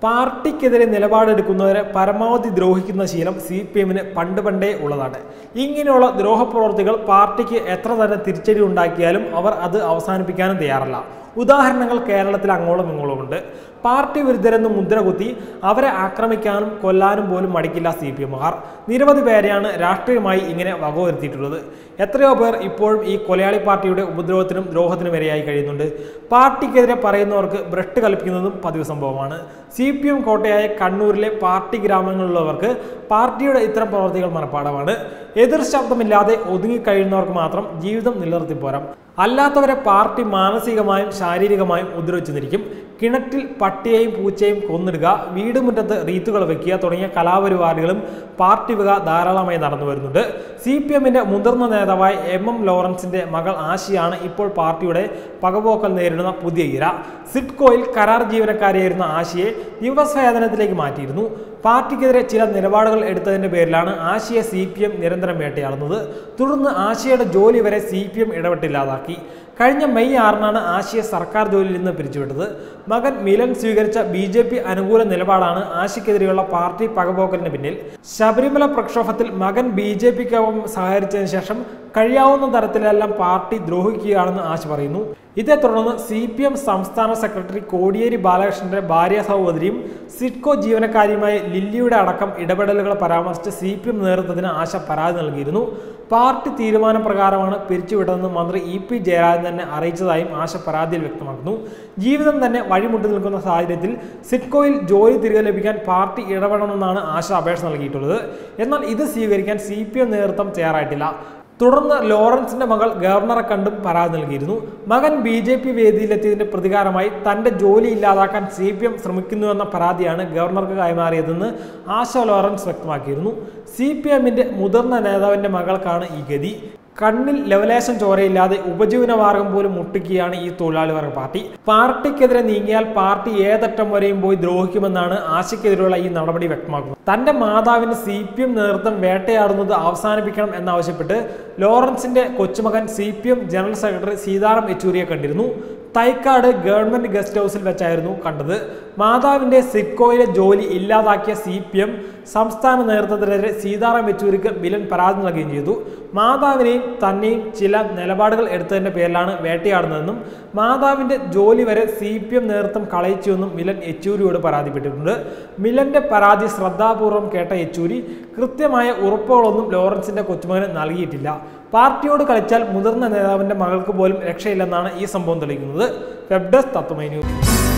പാർട്ടിക്കെതിരെ നിലപാടെടുക്കുന്നവരെ പരമാവധി ദ്രോഹിക്കുന്ന ശീലം C P എമ്മിന് പണ്ട് പണ്ടേ ഉള്ളതാണ് ഇങ്ങനെയുള്ള ദ്രോഹപ്രവർത്തികൾ പാർട്ടിക്ക് എത്ര തന്നെ തിരിച്ചടി ഉണ്ടാക്കിയാലും അവർ അത് അവസാനിപ്പിക്കാനും തയ്യാറല്ല ഉദാഹരണങ്ങൾ കേരളത്തിൽ അങ്ങോളം ഇങ്ങോളം ഉണ്ട് പാർട്ടി വിരുദ്ധരെന്ന് മുദ്ര കുത്തി അവരെ ആക്രമിക്കാനും കൊല്ലാനും പോലും മടിക്കില്ല സി പി എമ്മുകാർ നിരവധി പേരെയാണ് രാഷ്ട്രീയമായി ഇങ്ങനെ വകവരുത്തിയിട്ടുള്ളത് എത്രയോ പേർ ഇപ്പോഴും ഈ കൊലയാളി പാർട്ടിയുടെ ഉപദ്രവത്തിനും ദ്രോഹത്തിനും ഇരയായി കഴിയുന്നുണ്ട് പാർട്ടിക്കെതിരെ പറയുന്നവർക്ക് ബ്രഷ് കൽപ്പിക്കുന്നതും പതിവ് സംഭവമാണ് സി പി എം കോട്ടയായ കണ്ണൂരിലെ പാർട്ടി ഗ്രാമങ്ങളിലുള്ളവർക്ക് പാർട്ടിയുടെ ഇത്തരം പ്രവർത്തികൾ മനഃപ്പാടമാണ് എതിർ ശബ്ദമില്ലാതെ ഒതുങ്ങിക്കഴിയുന്നവർക്ക് മാത്രം ജീവിതം നിലനിർത്തി പോരാം അല്ലാത്തവരെ പാർട്ടി മാനസികമായും ശാരീരികമായും ഉപദ്രവിച്ചു കിണറ്റിൽ പട്ടിയെയും പൂച്ചയും കൊന്നിടുക വീട് മുറ്റത്ത് റീത്തുകൾ വെക്കുക തുടങ്ങിയ കലാപരിപാടികളും പാർട്ടി വക ധാരാളമായി നടന്നു വരുന്നുണ്ട് സി പി എമ്മിന്റെ മുതിർന്ന നേതാവായ എം എം ലോറൻസിന്റെ മകൾ ആശയാണ് ഇപ്പോൾ പാർട്ടിയുടെ പകപോക്കൽ നേരിടുന്ന പുതിയ ഇര സിഡ്കോയിൽ കരാർ ജീവനക്കാരിയായിരുന്ന ആശയെ ദിവസവേതനത്തിലേക്ക് മാറ്റിയിരുന്നു പാർട്ടിക്കെതിരെ ചില നിലപാടുകൾ എടുത്തതിന്റെ പേരിലാണ് ആശയെ സി പി എം നിരന്തരം വേട്ടയാടുന്നത് തുടർന്ന് ആശയുടെ ജോലി വരെ സി പി എം ഇടപെട്ടില്ലാതാക്കി കഴിഞ്ഞ മെയ് ആറിനാണ് ആശയെ സർക്കാർ ജോലിയിൽ നിന്ന് പിരിച്ചുവിട്ടത് മകൻ മിലൻ സ്വീകരിച്ച ബി ജെ പി അനുകൂല നിലപാടാണ് ആശയ്ക്കെതിരെയുള്ള പാർട്ടി പകപോക്കലിന് പിന്നിൽ ശബരിമല പ്രക്ഷോഭത്തിൽ മകൻ ബി ജെ പിക്കൊപ്പം സഹകരിച്ചതിന് ശേഷം കഴിയാവുന്ന തരത്തിലെല്ലാം പാർട്ടി ദ്രോഹിക്കുകയാണെന്ന് ആശ പറയുന്നു ഇതേ തുടർന്ന് സി പി എം സംസ്ഥാന സെക്രട്ടറി കോടിയേരി ബാലകൃഷ്ണന്റെ ഭാര്യ സഹോദരിയും സിഡ്കോ ജീവനക്കാരിയുമായ ലില്ലിയുടെ അടക്കം ഇടപെടലുകൾ പരാമർശിച്ച് സി പി എം നേതൃത്വത്തിന് ആശ പരാതി നൽകിയിരുന്നു പാർട്ടി തീരുമാനപ്രകാരമാണ് പിരിച്ചുവിട്ടതെന്ന് മന്ത്രി ഇ പി ജയരാജൻ തന്നെ അറിയിച്ചതായും ആശ പരാതിയിൽ വ്യക്തമാക്കുന്നു ജീവിതം തന്നെ വഴിമുട്ടി നിൽക്കുന്ന സാഹചര്യത്തിൽ സിഡ്കോയിൽ ജോലി തിരികെ ലഭിക്കാൻ പാർട്ടി ഇടപെടണമെന്നാണ് ആശ അപേക്ഷ നൽകിയിട്ടുള്ളത് എന്നാൽ ഇത് സ്വീകരിക്കാൻ സി പി എം നേതൃത്വം തയ്യാറായിട്ടില്ല തുടർന്ന് ലോറൻസിന്റെ മകൾ ഗവർണറെ കണ്ടും പരാതി നൽകിയിരുന്നു മകൻ ബി ജെ പി വേദിയിലെത്തിയതിന്റെ പ്രതികാരമായി തന്റെ ജോലി ഇല്ലാതാക്കാൻ സി പി എം ശ്രമിക്കുന്നുവെന്ന പരാതിയാണ് ഗവർണർക്ക് കൈമാറിയതെന്ന് ആശ ലോറൻസ് വ്യക്തമാക്കിയിരുന്നു സി പി എമ്മിന്റെ മുതിർന്ന നേതാവിന്റെ മകൾക്കാണ് ഈ ഗതി കണ്ണിൽ ലവലേശം ചോരയില്ലാതെ ഉപജീവന മാർഗം പോലും മുട്ടിക്കുകയാണ് ഈ തൊഴിലാളി വർഗ പാർട്ടി പാർട്ടിക്കെതിരെ നീങ്ങിയാൽ പാർട്ടി ഏതറ്റം വരെയും പോയി ദ്രോഹിക്കുമെന്നാണ് ആശയ്ക്കെതിരെയുള്ള ഈ നടപടി വ്യക്തമാക്കുന്നത് തന്റെ മാതാവിന് സി പി എം നേതൃത്വം വേട്ടയാടുന്നത് അവസാനിപ്പിക്കണം എന്നാവശ്യപ്പെട്ട് ലോറൻസിന്റെ കൊച്ചുമകൻ C P M general secretary Sitaram യെച്ചൂരിയെ കണ്ടിരുന്നു തൈക്കാട് ഗവൺമെന്റ് ഗസ്റ്റ് ഹൗസിൽ വെച്ചായിരുന്നു കണ്ടത് മാതാവിന്റെ സിഡ്കോയിലെ ജോലി ഇല്ലാതാക്കിയ സി പി എം സംസ്ഥാന നേതൃത്വത്തിനെതിരെ സീതാറാം യെച്ചൂരിക്ക് ബിലൻ പരാതി നൽകുകയും ചെയ്തു മാതാവിനെയും തന്നെയും ചില നിലപാടുകൾ എടുത്തതിന്റെ പേരിലാണ് വേട്ടയാടുന്നതെന്നും മാതാവിന്റെ ജോലി വരെ സി പി എം നേതൃത്വം കളയിച്ചുവെന്നും മിലൻ യെച്ചൂരിയോട് പരാതിപ്പെട്ടിട്ടുണ്ട് മിലന്റെ പരാതി ശ്രദ്ധാപൂർവം കേട്ട യെച്ചൂരി കൃത്യമായ ഉറപ്പുകളൊന്നും ലോറൻസിന്റെ കൊച്ചുമകന് നൽകിയിട്ടില്ല പാർട്ടിയോട് കളിച്ചാൽ മുതിർന്ന നേതാവിന്റെ മകൾക്ക് പോലും രക്ഷയില്ലെന്നാണ് ഈ സംഭവം തെളിയിക്കുന്നത് വെബ് ഡെസ്ക് തത്വമൈ ന്യൂസ്